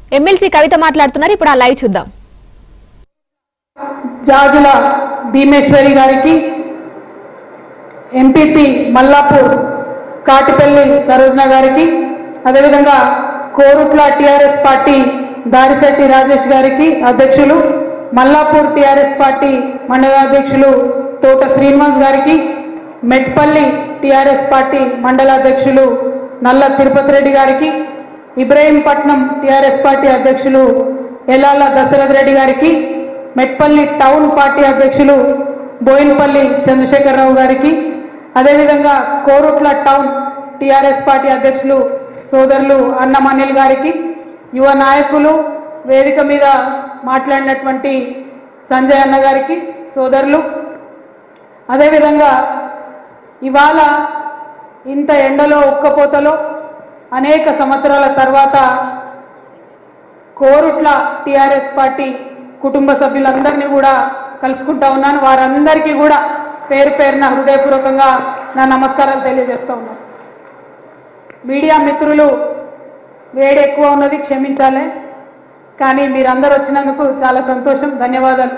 MLC కవిత మాట్లాడుతున్నారు ఇప్పుడు ఆ లైవ్ చూద్దాం జాజుల భీమేశ్వరి గారికి ఎంపీపీ మల్లాపూర్ కాటిపల్లి సరోజన గారికి అదేవిధంగా కోరుట్ల టిఆర్ఎస్ పార్టీ దారిశెట్టి రాజేష్ గారికి అధ్యక్షులు మల్లాపూర్ టిఆర్ఎస్ పార్టీ మండలాధ్యక్షులు తోట శ్రీనివాస్ గారికి మెట్పల్లి టిఆర్ఎస్ పార్టీ మండలాధ్యక్షులు నల్ల తిరుపతి రెడ్డి గారికి ఇబ్రహీంపట్నం టిఆర్ఎస్ పార్టీ అధ్యక్షులు ఎల్లాల దశరథ్ రెడ్డి గారికి మెట్పల్లి టౌన్ పార్టీ అధ్యక్షులు బోయినపల్లి చంద్రశేఖరరావు గారికి అదేవిధంగా కోరుట్ల టౌన్ టిఆర్ఎస్ పార్టీ అధ్యక్షులు సోదరులు అన్నమనిల్ గారికి యువ నాయకులు వేదిక మీద మాట్లాడినటువంటి సంజయ్ అన్న గారికి సోదరులు అదేవిధంగా ఇవాళ ఇంత ఎండలో ఉక్కపోతలో అనేక సంవత్సరాల తర్వాత కోరుట్ల టిఆర్ఎస్ పార్టీ కుటుంబ సభ్యులందరినీ కూడా కలుసుకుంటా ఉన్నాను వారందరికీ కూడా పేరు పేరున హృదయపూర్వకంగా నా నమస్కారాలు తెలియజేస్తూ ఉన్నాను మీడియా మిత్రులు వేడి ఎక్కువ ఉన్నది క్షమించాలి కానీ మీరందరూ వచ్చినందుకు చాలా సంతోషం ధన్యవాదాలు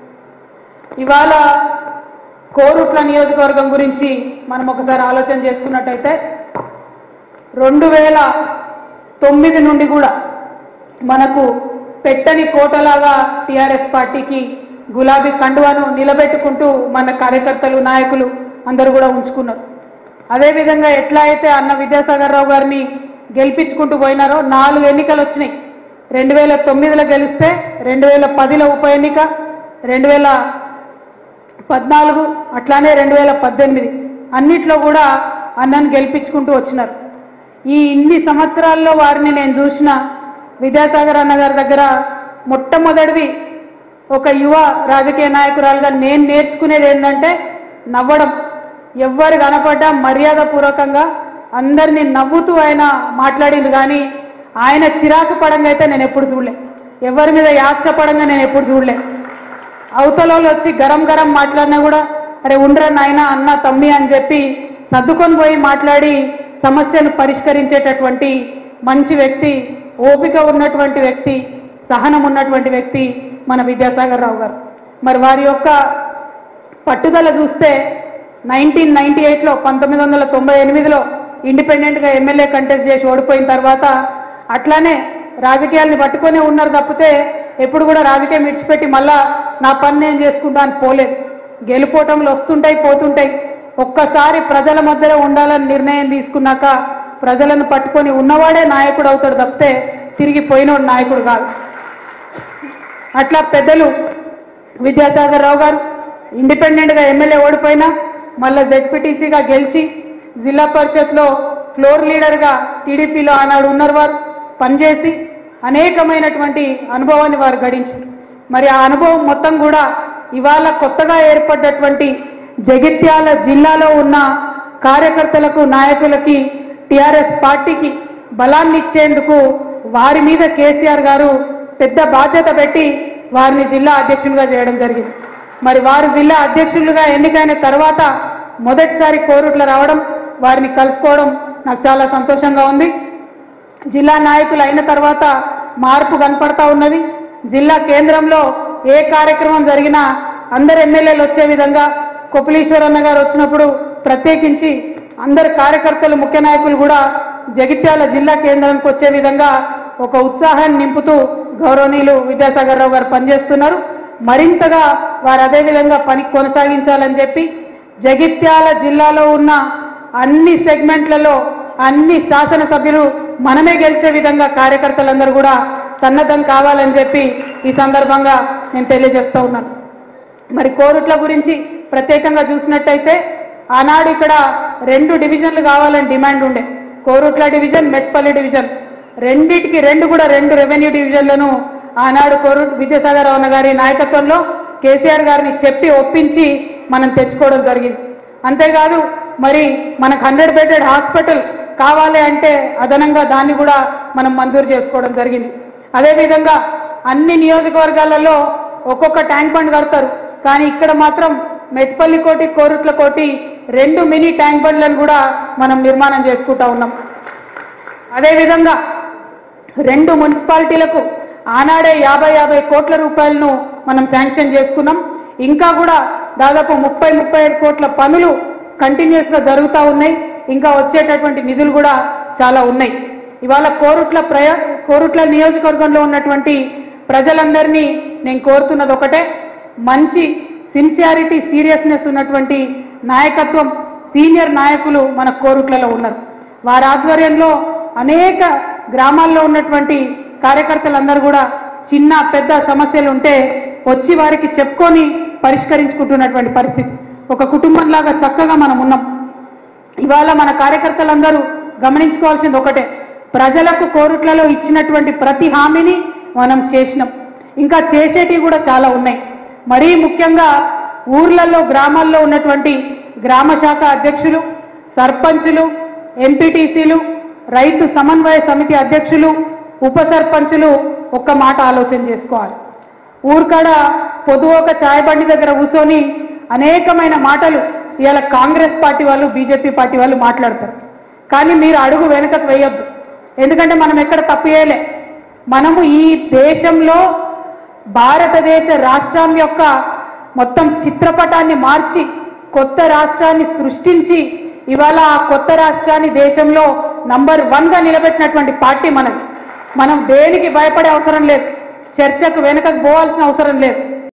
ఇవాళ కోరుట్ల నియోజకవర్గం గురించి మనం ఒకసారి ఆలోచన చేసుకున్నట్టయితే రెండు వేల తొమ్మిది నుండి కూడా మనకు పెట్టని కోటలాగా టిఆర్ఎస్ పార్టీకి గులాబీ కండువాను నిలబెట్టుకుంటూ మన కార్యకర్తలు నాయకులు అందరూ కూడా ఉంచుకున్నారు అదేవిధంగా ఎట్లా అయితే అన్న విద్యాసాగర్ రావు గారిని గెలిపించుకుంటూ పోయినారో నాలుగు ఎన్నికలు వచ్చినాయి రెండు వేల తొమ్మిదిలో గెలిస్తే రెండు వేల పదిలో ఉప ఎన్నిక రెండు వేల పద్నాలుగు అట్లానే రెండు వేల పద్దెనిమిది అన్నిట్లో కూడా అన్నను గెలిపించుకుంటూ వచ్చినారు ఈ ఇన్ని సంవత్సరాల్లో వారిని నేను చూసిన విద్యాసాగర్ అన్న గారి దగ్గర మొట్టమొదటిది ఒక యువ రాజకీయ నాయకురాలుగా నేను నేర్చుకునేది ఏంటంటే నవ్వడం ఎవ్వరు కనపడ్డా మర్యాదపూర్వకంగా అందరినీ నవ్వుతూ ఆయన మాట్లాడింది కానీ ఆయన చిరాకు పడంగా అయితే నేను ఎప్పుడు చూడలే ఎవరి మీద యాష్టపడంగా నేను ఎప్పుడు చూడలే అవతల వాళ్ళు వచ్చి గరం గరం మాట్లాడినా కూడా అరే ఉండరా నాయన అన్న తమ్మి అని చెప్పి సర్దుకొని పోయి మాట్లాడి సమస్యను పరిష్కరించేటటువంటి మంచి వ్యక్తి ఓపిక ఉన్నటువంటి వ్యక్తి సహనం ఉన్నటువంటి వ్యక్తి మన విద్యాసాగర్ రావు గారు మరి వారి యొక్క పట్టుదల చూస్తే నైన్టీన్ నైన్టీ ఎయిట్లో పంతొమ్మిది వందల తొంభై ఎనిమిదిలో ఇండిపెండెంట్గా ఎమ్మెల్యే కంటెస్ట్ చేసి ఓడిపోయిన తర్వాత అట్లానే రాజకీయాల్ని పట్టుకొనే ఉన్నారు తప్పితే ఎప్పుడు కూడా రాజకీయం విడిచిపెట్టి మళ్ళా నా పని నేను చేసుకుంటా అని పోలేదు గెలుపోవటంలో వస్తుంటాయి పోతుంటాయి ఒక్కసారి ప్రజల మధ్యలో ఉండాలని నిర్ణయం తీసుకున్నాక ప్రజలను పట్టుకొని ఉన్నవాడే నాయకుడు అవుతాడు తప్పితే తిరిగి పోయినోడు నాయకుడు కాదు అట్లా పెద్దలు విద్యాసాగర్ రావు గారు ఇండిపెండెంట్గా ఎమ్మెల్యే ఓడిపోయినా మళ్ళా జెడ్పీటీసీగా గెలిచి జిల్లా పరిషత్లో ఫ్లోర్ లీడర్గా టీడీపీలో ఆనాడు ఉన్నారు వారు పనిచేసి అనేకమైనటువంటి అనుభవాన్ని వారు గడించారు మరి ఆ అనుభవం మొత్తం కూడా ఇవాళ కొత్తగా ఏర్పడ్డటువంటి జగిత్యాల జిల్లాలో ఉన్న కార్యకర్తలకు నాయకులకి టిఆర్ఎస్ పార్టీకి బలాన్ని ఇచ్చేందుకు వారి మీద కేసీఆర్ గారు పెద్ద బాధ్యత పెట్టి వారిని జిల్లా అధ్యక్షులుగా చేయడం జరిగింది మరి వారు జిల్లా అధ్యక్షులుగా ఎన్నికైన తర్వాత మొదటిసారి కోరుట్ల రావడం వారిని కలుసుకోవడం నాకు చాలా సంతోషంగా ఉంది జిల్లా నాయకులు అయిన తర్వాత మార్పు కనపడతా ఉన్నది జిల్లా కేంద్రంలో ఏ కార్యక్రమం జరిగినా అందరు ఎమ్మెల్యేలు వచ్చే విధంగా కొప్పులీశ్వరన్న గారు వచ్చినప్పుడు ప్రత్యేకించి అందరు కార్యకర్తలు ముఖ్య నాయకులు కూడా జగిత్యాల జిల్లా కేంద్రానికి వచ్చే విధంగా ఒక ఉత్సాహాన్ని నింపుతూ గౌరవనీయులు విద్యాసాగర్ రావు గారు పనిచేస్తున్నారు మరింతగా వారు అదే విధంగా పని కొనసాగించాలని చెప్పి జగిత్యాల జిల్లాలో ఉన్న అన్ని సెగ్మెంట్లలో అన్ని శాసనసభ్యులు మనమే గెలిచే విధంగా కార్యకర్తలందరూ కూడా సన్నద్ధం కావాలని చెప్పి ఈ సందర్భంగా నేను తెలియజేస్తూ ఉన్నాను మరి కోరుట్ల గురించి ప్రత్యేకంగా చూసినట్టయితే ఆనాడు ఇక్కడ రెండు డివిజన్లు కావాలని డిమాండ్ ఉండే కోరుట్ల డివిజన్ మెట్పల్లి డివిజన్ రెండిటికి రెండు కూడా రెండు రెవెన్యూ డివిజన్లను ఆనాడు కోరు విద్యాసాగర్ రావణ గారి నాయకత్వంలో కేసీఆర్ గారిని చెప్పి ఒప్పించి మనం తెచ్చుకోవడం జరిగింది అంతేకాదు మరి మనకు హండ్రెడ్ బెడెడ్ హాస్పిటల్ కావాలి అంటే అదనంగా దాన్ని కూడా మనం మంజూరు చేసుకోవడం జరిగింది అదేవిధంగా అన్ని నియోజకవర్గాలలో ఒక్కొక్క ట్యాంక్ బండ్ కడతారు కానీ ఇక్కడ మాత్రం మెట్పల్లి కోటి కోరుట్ల కోటి రెండు మినీ ట్యాంక్ బండ్లను కూడా మనం నిర్మాణం చేసుకుంటా ఉన్నాం అదేవిధంగా రెండు మున్సిపాలిటీలకు ఆనాడే యాభై యాభై కోట్ల రూపాయలను మనం శాంక్షన్ చేసుకున్నాం ఇంకా కూడా దాదాపు ముప్పై ముప్పై ఐదు కోట్ల పనులు కంటిన్యూస్ గా జరుగుతూ ఉన్నాయి ఇంకా వచ్చేటటువంటి నిధులు కూడా చాలా ఉన్నాయి ఇవాళ కోరుట్ల ప్రయ కోరుట్ల నియోజకవర్గంలో ఉన్నటువంటి ప్రజలందరినీ నేను కోరుతున్నది ఒకటే మంచి సిన్సియారిటీ సీరియస్నెస్ ఉన్నటువంటి నాయకత్వం సీనియర్ నాయకులు మన కోరుట్లలో ఉన్నారు వారి ఆధ్వర్యంలో అనేక గ్రామాల్లో ఉన్నటువంటి కార్యకర్తలందరూ కూడా చిన్న పెద్ద సమస్యలు ఉంటే వచ్చి వారికి చెప్పుకొని పరిష్కరించుకుంటున్నటువంటి పరిస్థితి ఒక కుటుంబంలాగా చక్కగా మనం ఉన్నాం ఇవాళ మన కార్యకర్తలందరూ గమనించుకోవాల్సింది ఒకటే ప్రజలకు కోరుట్లలో ఇచ్చినటువంటి ప్రతి హామీని మనం చేసినాం ఇంకా చేసేటివి కూడా చాలా ఉన్నాయి మరీ ముఖ్యంగా ఊర్లలో గ్రామాల్లో ఉన్నటువంటి గ్రామ శాఖ అధ్యక్షులు సర్పంచులు ఎంపీటీసీలు రైతు సమన్వయ సమితి అధ్యక్షులు ఉప సర్పంచులు ఒక్క మాట ఆలోచన చేసుకోవాలి ఊరికాడ పొదువు ఒక ఛాయ్ బండి దగ్గర కూర్చొని అనేకమైన మాటలు ఇవాళ కాంగ్రెస్ పార్టీ వాళ్ళు బీజేపీ పార్టీ వాళ్ళు మాట్లాడతారు కానీ మీరు అడుగు వెనుకకు వేయొద్దు ఎందుకంటే మనం ఎక్కడ తప్పు చేయలే మనము ఈ దేశంలో భారతదేశ రాష్ట్రం యొక్క మొత్తం చిత్రపటాన్ని మార్చి కొత్త రాష్ట్రాన్ని సృష్టించి ఇవాళ ఆ కొత్త రాష్ట్రాన్ని దేశంలో నంబర్ వన్గా నిలబెట్టినటువంటి పార్టీ మనది మనం దేనికి భయపడే అవసరం లేదు చర్చకు వెనుకకు పోవాల్సిన అవసరం లేదు